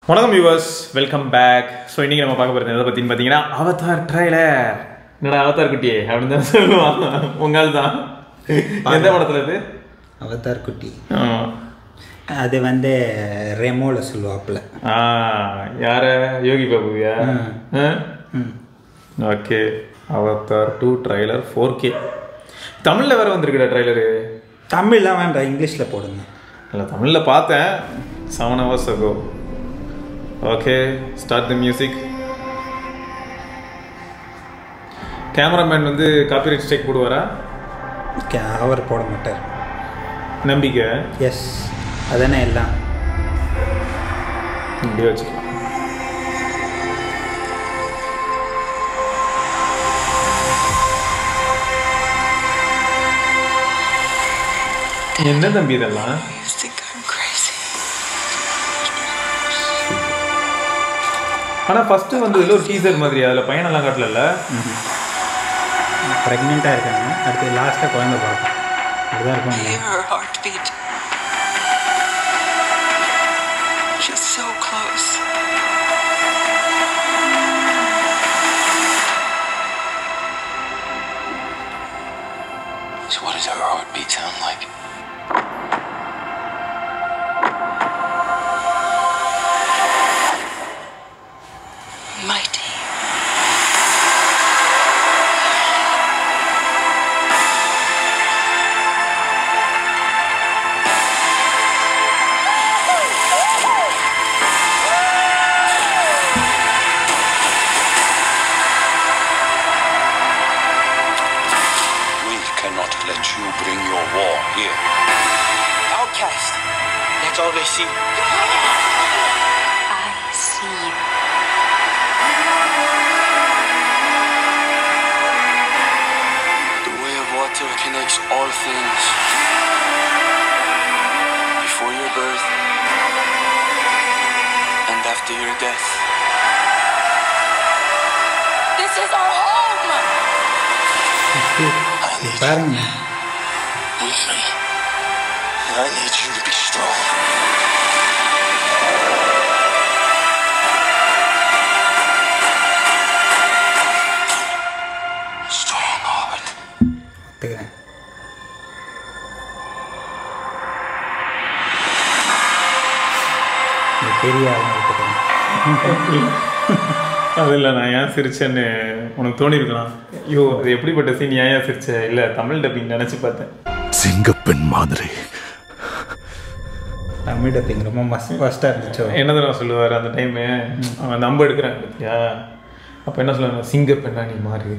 வணக்கம் viewers welcome back so இன்னைக்கு நம்ம பார்க்க போகிறது எதை பற்றின்னு பார்த்தீங்கன்னா அவதார் ட்ரைலர் என்னடா அவதார் குட்டி அப்படின்னு தான் சொல்லுவான் உங்கள் தான் எந்த படத்தில் இது அவதார் குட்டி ஆ. அது வந்து ரெமோல சொல்லுவாப்புல ஆ யார யோகி பாபுவியா ம் okay Avatar two trailer four K தமிழில் வேற வந்திருக்குடா ட்ரைலரு தமிழ்லாம் வேண்டாம் இங்கிலீஷில் போடுங்க இல்லை தமிழில் பார்த்தேன் seven hours ago okay start the music cameraman வந்து காப்பிரைட் ஸ்ட்ரைக் போடுவாரா கே- அவர் போட மாட்டார் நம்பிக்கை எஸ் அதானே எல்லாம் இப்படியே வச்சுக்கலாம் என்ன தம்பி இதெல்லாம் You think I'm crazy? ஆனால் ஃபஸ்ட்டு வந்து இதில் ஒரு டீசர் மாதிரி அதில் பையனெல்லாம் காட்டல ப்ரெக்னெண்ட்டாக இருக்காங்க அடுத்து லாஸ்ட்டாக குழந்தை பார்ப்போம் அப்படிதான் இருக்கும் Hear her heartbeat. She's so close. So what does her heartbeat sound like? Mighty. We cannot let you bring your war here. outcast. That's all they see. I see you. The way of water connects all things. Before your birth and after your death. This is our home! பாருங்க With me. And I need you to be strong. Strong heart. ஒத்துக்கிறேன் இந்த பெரிய ஆளுங்க ஒத்துக்கிறேன் அது இல்லை நான் ஏன் சிரிச்சேன்னு உனக்கு தோணியிருக்கலாம் ஐயோ அது எப்படிப்பட்ட சீன் ஏன் ஏன் சிரிச்ச இல்லை தமிழ் டப்பிங் நினச்சி பார்த்தேன் சிங்கப்பெண் மாதிரி தமிழ் டப்பிங் ரொம்ப மஸ்ட் ஃபஸ்ட்டாக இருந்துச்சோ என்ன தடவை சொல்லுவார் அந்த டைமு அவன் நம்ப எடுக்கிறான் பார்த்தியா அப்போ என்ன சொல்லுவாங்க சிங்க பெண்ணா நீ மாறி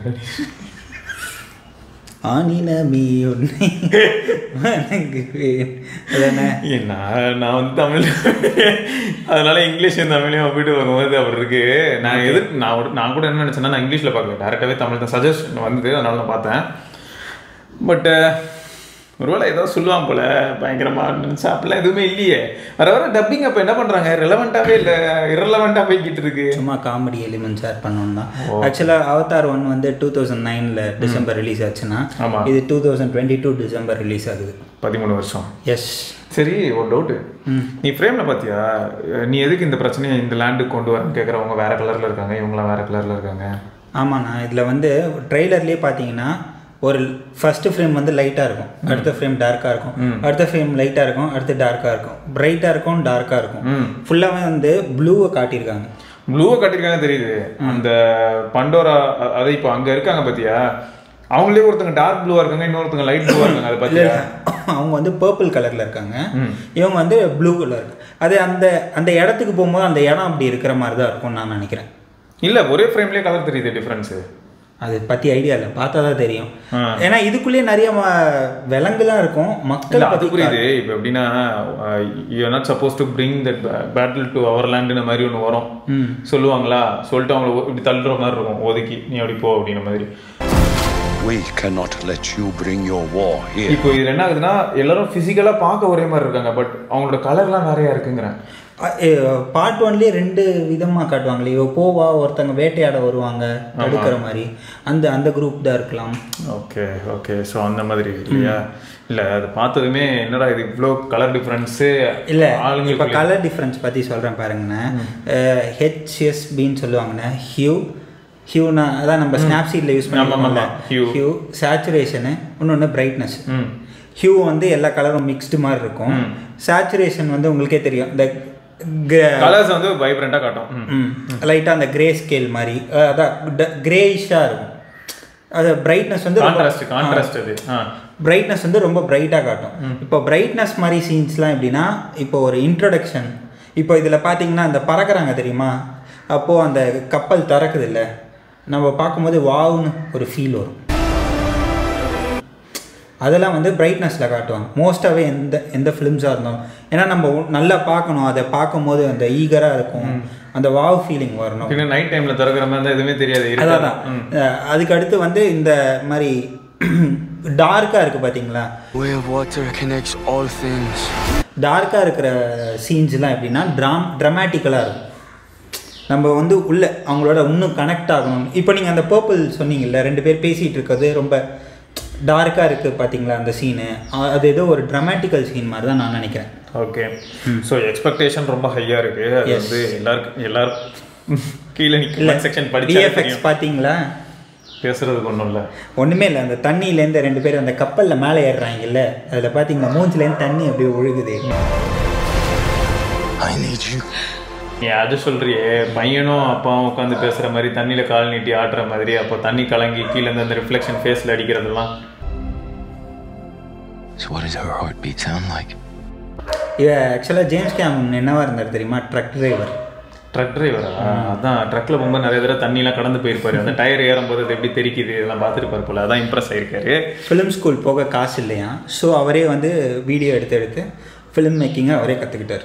ஆனினமி உன்னை வணங்குவேன். அதானே நான் நான் வந்து தமிழ் அதனால இங்கிலீஷும் தமிழையும் ஒப்பிட்டு பார்க்கும்போது அப்படி இருக்கு நான் எது நான் ஒரு- நான் கூட என்ன நினச்சேன்னா நான் இங்கிலீஷில் பார்க்கல டேரெக்டாகவே தமிழ் தான் சஜஷன் வந்தது அதனால நான் பார்த்தேன் பட்டு ஒருவேளை ஏதோ சொல்லுவான் போல பயங்கரமா நினச்சா அப்படிலாம் எதுவுமே இல்லையே வர வர டப்பிங் அப்போ என்ன பண்ணுறாங்க ரெலவெண்ட்டாகவே இல்லை இரலவெண்ட்டாக போய்கிட்டு இருக்கு சும்மா காமெடி எலிமெண்ட்ஸ் ஆட் பண்ணணும் தான் ஆக்சுவலாக அவதார் ஒன் வந்து டூ தௌசண்ட் நைனில் டிசம்பர் ரிலீஸ் ஆச்சுன்னா ஆமா. இது two thousand twenty two December release ஆகுது பதிமூணு வருஷம் எஸ் சரி ஒரு டவுட்டு நீ ஃப்ரேமில் பார்த்தியா நீ எதுக்கு இந்த பிரச்சனையை இந்த லேண்டுக்கு கொண்டு வரேன்னு கேட்குறவங்க வேற கலரில் இருக்காங்க இவங்களாம் வேற கலரில் இருக்காங்க ஆமாண்ணா இதில் வந்து ட்ரெய்லர்லேயே பார்த்தீங்கன்னா ஒரு ஃபர்ஸ்ட் ஃப்ரேம் வந்து லைட்டாக இருக்கும் அடுத்த ஃப்ரேம் டார்க்காக இருக்கும் அடுத்த ஃப்ரேம் லைட்டாக இருக்கும் அடுத்து டார்க்காக இருக்கும் பிரைட்டாக இருக்கும் டார்க்காக இருக்கும் ஃபுல்லாகவே வந்து ப்ளூவை காட்டியிருக்காங்க ப்ளூவை கட்டிருக்காங்க தெரியுது அந்த பண்டோரா அ- அதை இப்போ அங்கே இருக்காங்க பார்த்தியா அவங்களே ஒருத்தங்க டார்க் ப்ளூவாக இருக்காங்க இன்னொருத்தங்க லைட் ப்ளூவாக இருக்காங்க அதை பார்த்தியா அவங்க வந்து பர்பிள் கலரில் இருக்காங்க இவங்க வந்து ப்ளூ கலர் அது அந்த அந்த இடத்துக்கு போகும்போது அந்த இடம் அப்படி இருக்கிற மாதிரி தான் இருக்கும்னு நான் நினைக்கிறேன் இல்லை ஒரே ஃப்ரேம்லேயே கலர் தெரியுது டிஃப்ரென்ஸு அது பத்தி ஐடியா இல்லை பார்த்தா தான் தெரியும் ஆ. ஏன்னா இதுக்குள்ளேயே நிறைய ம- விலங்குலாம் இருக்கும் மக்கள் இல்லை அது பத்தி புரியுது இப்போ எப்படின்னா you not suppose to bring that battle to our லேண்டுன மாதிரி ஒன்று வரும் சொல்லுவாங்களா சொல்லிட்டு அவங்கள ஒ- இப்படி தள்ளுற மாதிரி இருக்கும் ஒதுக்கி நீ அப்படி போ அப்படின்ற மாதிரி We cannot let you bring your war here. இப்போ இது என்ன ஆகுதுன்னா எல்லாரும் ஃபிசிக்கலாக பார்க்க ஒரே மாதிரி இருக்காங்க பட் அவங்களோட கலர்லாம் நிறையா இருக்குங்கிறேன் பார்ட் ஒன்லேயே ரெண்டு விதமாக காட்டுவாங்களே இவ போவா ஒருத்தங்க வேட்டையாட வருவாங்க தடுக்கிற மாதிரி அந்த அந்த குரூப் தான் இருக்கலாம் ஓகே ஓகே ஸோ அந்த மாதிரி இல்லையா இல்ல அது பார்த்ததுமே என்னடா இது இவ்வளோ கலர் டிஃபரன்ஸு இல்ல இப்போ ஆளுங்க கலர் டிஃப்ரென்ஸ் பற்றி சொல்கிறேன் பாருங்கண்ணே ஹெச்எஸ்பின்னு சொல்லுவாங்கண்ணே ஹியூ ஹியூனா அதான் நம்ம ஸ்னாப்சீட்டில் யூஸ் ஆமா, ஆமா, பண்ணுவோம்ல hue. ஹியூ சேச்சுரேஷனு இன்னொன்று பிரைட்னஸ் ம் ஹியூ வந்து எல்லா கலரும் மிக்ஸ்டு மாதிரி இருக்கும் சேச்சுரேஷன் வந்து உங்களுக்கே தெரியும் இந்த கலர்ஸ் வந்து வைப்ரண்ட்டாக காட்டும் ம். லைட்டாக அந்த கிரே ஸ்கேல் மாதிரி அஹ் அதான் கிரேயிஷாக இருக்கும் அது பிரைட்னஸ் வந்து கான்ட்ராஸ்ட் கான்ட்ராஸ்ட் அது ஆ பிரைட்னஸ் வந்து ரொம்ப பிரைட்டாக காட்டும் இப்போ பிரைட்னஸ் மாதிரி சீன்ஸ்லாம் எப்படின்னா இப்போ ஒரு இன்ட்ரொடக்ஷன் இப்போ இதில் பார்த்தீங்கன்னா அந்த பறக்குறாங்க தெரியுமா அப்போது அந்த கப்பல் திறக்குது இல்லை நம்ம பார்க்கும்போது வாவ்னு ஒரு ஃபீல் வரும் அதெல்லாம் வந்து பிரைட்னஸில் காட்டுவாங்க மோஸ்ட்டாகவே எந்த எந்த ஃபிலிம்ஸாக இருந்தாலும் ஏன்னா நம்ம உ- நல்லா பார்க்கணும் அதை பார்க்கும்போது அந்த ஈகராக இருக்கும் அந்த வாவ் ஃபீலிங் வரணும் பின்ன நைட் டைம்ல திறக்கிற மாதிரி இருந்தா எதுவுமே தெரியாது அதான் இருட்டாது. அதான். ம். அஹ் அதுக்கு அடுத்து வந்து இந்த மாதிரி டார்க்காக இருக்குது பார்த்தீங்களா Where water connects all things. டார்க்காக இருக்கிற சீன்ஸ்லாம் எப்படின்னா ட்ராம் ட்ரமாட்டிக்கலாக இருக்கும் நம்ம வந்து உள்ள அவங்களோட இன்னும் கனெக்ட் ஆகணும் இப்போ நீங்கள் அந்த பர்பிள் சொன்னீங்கல்ல ரெண்டு பேர் பேசிகிட்டு இருக்கிறது ரொம்ப டார்க்காக இருக்குது பார்த்தீங்களா அந்த சீனு அது ஏதோ ஒரு ட்ரமாட்டிக்கல் சீன் மாதிரி தான் நான் நினைக்கிறேன் ஓகே ஸோ எக்ஸ்பெக்டேஷன் ரொம்ப ஹையா இருக்கு அது Yes. வந்து எல்லாருக்கும் எல்லாரும் கீழே இல்லை நிற்க செக்ஷன் படிச்சா விஎஃப்எக்ஸ் பார்த்தீங்களா பேசுறதுக்கு ஒன்றும் இல்லை ஒன்றுமே இல்லை அந்த தண்ணியிலேருந்து ரெண்டு பேரும் அந்த கப்பலில் மேலே ஏறுறாங்கல்ல அதில் பார்த்தீங்கன்னா மூஞ்சிலேருந்து தண்ணி அப்படியே ஒழுகுது I need you. நீ அது சொல்றியே பையனும் அப்பாவும் உட்காந்து பேசுற மாதிரி தண்ணியில கால் நீட்டி ஆட்டுற மாதிரி அப்போ தண்ணி கலங்கி கீழே இருந்து அந்த ரிஃப்ளெக்ஷன் ஃபேஸ்ல அடிக்கிறதெல்லாம் So what does her heartbeat sound like? இவ ஆக்சுவலாக ஜேம்ஸ் கேம் என்னவா இருந்தார் தெரியுமா ட்ரக் டிரைவர் ட்ரக் டிரைவரா அதான் ட்ரக்ல போகும்போது நிறைய தடவை தண்ணிலாம் கடந்து போயிருப்பாரு அந்த டயர் ஏறும்போது அது எப்படி தெரிக்குது இதெல்லாம் பார்த்துருப்பாரு போல அதான் இம்ப்ரெஸ் ஆயிருக்காரு ஃபிலிம் ஸ்கூல் போக காசு இல்லையா ஸோ அவரே வந்து வீடியோ எடுத்து எடுத்து ஃபிலிம் மேக்கிங்கை அவரே கற்றுக்கிட்டார்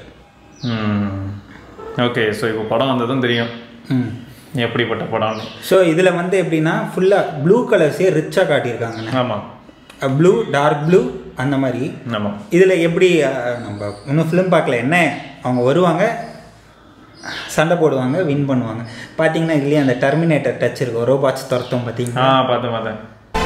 ஓகே ஸோ இப்போ படம் வந்ததும் தெரியும் ம் எப்படிப்பட்ட படம்னு ஸோ இதில் வந்து எப்படின்னா ஃபுல்லாக ப்ளூ கலர்ஸே ரிச்சாக காட்டியிருக்காங்கண்ணே ஆமா ப்ளூ டார்க் ப்ளூ அந்த மாதிரி ஆமா இதில் எப்படி அஹ், நம்ம இன்னும் ஃபிலிம் பார்க்கல என்ன அவங்க வருவாங்க சண்டை போடுவாங்க வின் பண்ணுவாங்க பார்த்தீங்கன்னா இதுலேயே அந்த டெர்மினேட்டர் டச் இருக்கும் ரோபாட்ஸ் துரத்தும் ஆ பார்த்தீங்கன்னா பார்த்தேன் பார்த்தேன்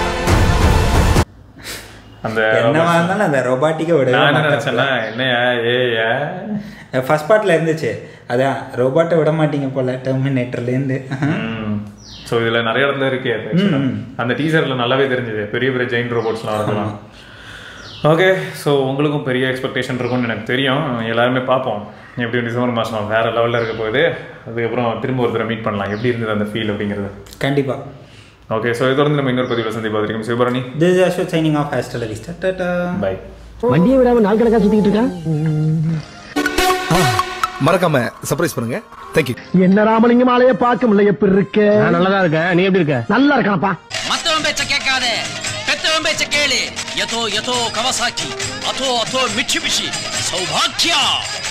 அந்த என்னவா இருந்தாலும் அந்த ரொபாட்டிக்கை விட நான் என்ன நினைச்சேன்னா என்னையா ஏயா ஃபர்ஸ்ட் பார்ட்டில் இருந்துச்சு அதான் ரோபாட்டை விட மாட்டீங்க போல டெர்மினேட்டர்லேருந்து ஸோ இதில் நிறைய இடத்துல இருக்கு அது actually. அந்த டீசரில் நல்லாவே தெரிஞ்சது பெரிய பெரிய ஜெயின் ரோபோட்ஸ்லாம் இருக்கலாம் ஓகே ஸோ உங்களுக்கும் பெரிய எக்ஸ்பெக்டேஷன் இருக்கும்னு எனக்கு தெரியும் எல்லாருமே பார்ப்போம் எப்படி டிசம்பர் மாதம் வேறு லெவலில் இருக்க போகுது அதுக்கப்புறம் திரும்ப ஒரு தடவை மீட் பண்ணலாம் எப்படி இருந்தது அந்த ஃபீல் அப்படிங்கிறது கண்டிப்பாக ஓகே ஸோ தொடர்ந்து நம்ம இன்னொரு பதிவில் சந்திப்பா வரைக்கும் சிவபரணி திஸ் அஷோ சைனிங் ஆஃப் ஹேஸ்டல் விஸ்டா டாடா பை வண்டியை விடாம நாள் கணக்கா சுத்திக்கிட்டு இருக்கான் மறக்காம சர்ப்ரைஸ் பண்ணுங்க தேங்க்யூ என்ன ராமலிங்கம் ஆலைய பார்க்க முடியல எப்படி இருக்க நான் நல்லதா இருக்கேன் நீ எப்படி இருக்க நல்லா இருக்கானப்பா மத்தவன் பேச்ச கேட்காதே பெத்தவன் பேச்ச கேளு யதோ யதோ கவசாக்கி அதோ அதோ மிட்சுபிஷி சௌபாக்கியா